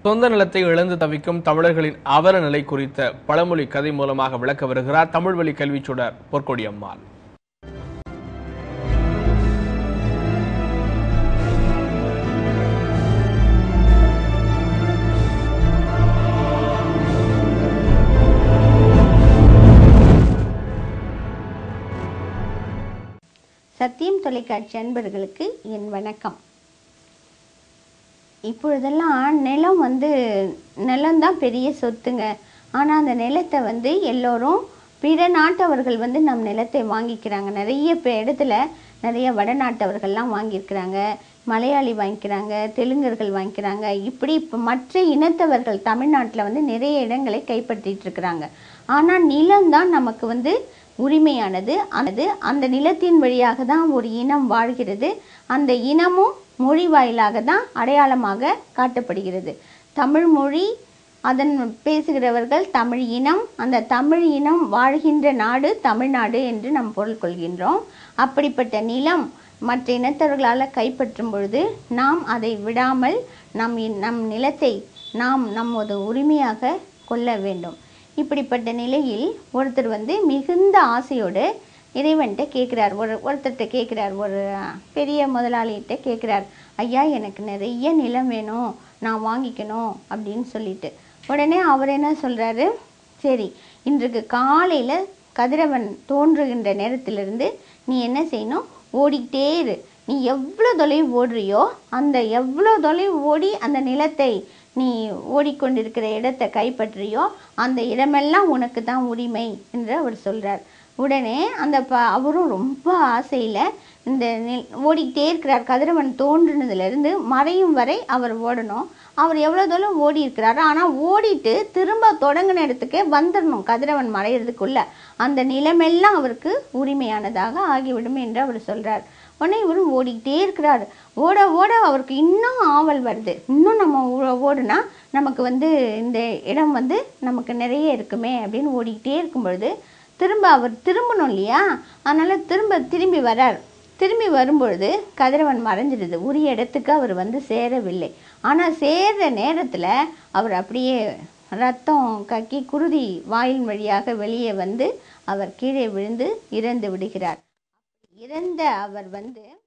சொந்த நிலத்தை இழந்து தவிக்கும் தமிழர்களின் அவல நிலை குறித்த பழமொழி கதை மூலமாக விளக்க வருகிறார் தமிழ்வழி கல்விச்சுடர் பொற்கொடி அம்மாள் சத்தியம் தொலைக்காட்சி அன்பர்களுக்கு என் வணக்கம் இப்பொழுதெல்லாம் நிலம் வந்து நிலம்தான் பெரிய சொத்துங்க ஆனால் அந்த நிலத்தை வந்து எல்லோரும் பிற நாட்டவர்கள் வந்து நம் நிலத்தை வாங்கிக்கிறாங்க நிறைய பே- இடத்துல நிறைய வடநாட்டவர்கள்லாம் வாங்கியிருக்கிறாங்க மலையாளி வாங்கிக்கிறாங்க தெலுங்கர்கள் வாங்கிக்கிறாங்க இப்படி இப்போ மற்ற இனத்தவர்கள் தமிழ்நாட்டில் வந்து நிறைய இடங்களை கைப்பற்றிட்டு இருக்கிறாங்க ஆனால் நிலம்தான் நமக்கு வந்து உரிமையானது அது அந்த நிலத்தின் வழியாக தான் ஒரு இனம் வாழ்கிறது அந்த இனமும் மொழி வாயிலாக தான் அடையாளமாக காட்டப்படுகிறது தமிழ் மொழி அதன் பேசுகிறவர்கள் தமிழ் இனம் அந்த தமிழ் இனம் வாழ்கின்ற நாடு தமிழ்நாடு என்று நாம் பொருள் கொள்கின்றோம் அப்படிப்பட்ட நிலம் மற்ற இனத்தவர்களால் கைப்பற்றும் பொழுது நாம் அதை விடாமல் நம் இ- நம் நிலத்தை நாம் நமது உரிமையாக கொள்ள வேண்டும் இப்படிப்பட்ட நிலையில் ஒருத்தர் வந்து மிகுந்த ஆசையோடு இறைவன்கிட்ட கேட்குறார் ஒரு ஒருத்தர்கிட்ட கேட்குறார் ஒரு பெரிய முதலாளிகிட்ட கேட்குறார் ஐயா எனக்கு நிறைய நிலம் வேணும் நான் வாங்கிக்கணும் அப்படின்னு சொல்லிட்டு உடனே அவர் என்ன சொல்கிறாரு சரி இன்றைக்கு காலையில் கதிரவன் தோன்றுகின்ற நேரத்திலிருந்து நீ என்ன செய்யணும் ஓடிக்கிட்டே இரு நீ எவ்வளோ தொலைவு ஓடுறியோ அந்த எவ்வளோ தொலைவு ஓடி அந்த நிலத்தை நீ ஓடிக்கொண்டிருக்கிற இடத்தை கைப்பற்றியோ அந்த இடமெல்லாம் உனக்கு தான் உரிமை என்று அவர் சொல்றார் உடனே அந்த ப அவரும் ரொம்ப ஆசையில் இந்த நில் ஓடிக்கிட்டே இருக்கிறார் கதிரவன் தோன்றுனதுலேருந்து மறையும் வரை அவர் ஓடணும் அவர் எவ்வளோ தூரம் ஓடி இருக்கிறாரு ஆனால் ஓடிட்டு திரும்ப தொடங்கின இடத்துக்கே வந்துடணும் கதிரவன் மறையிறதுக்குள்ள அந்த நிலமெல்லாம் அவருக்கு உரிமையானதாக ஆகிவிடும் என்று அவர் சொல்றார் உடனே இவரும் ஓடிக்கிட்டே இருக்கிறாரு ஓட ஓட அவருக்கு இன்னும் ஆவல் வருது இன்னும் நம்ம ஓ- ஓடுனா நமக்கு வந்து இந்த இடம் வந்து நமக்கு நிறைய இருக்குமே அப்படின்னு ஓடிக்கிட்டே இருக்கும் பொழுது திரும்ப அவர் திரும்பணும் இல்லையா அதனால திரும்ப திரும்பி வரார் திரும்பி வரும்பொழுது கதிரவன் மறைஞ்சிடுது உரிய இடத்துக்கு அவர் வந்து சேரவில்லை ஆனால் சேர்ற நேரத்தில் அவர் அப்படியே ரத்தம் கக்கி குருதி வாயில் வழியாக வெளியே வந்து அவர் கீழே விழுந்து இறந்து விடுகிறார் இறந்த அவர் வந்து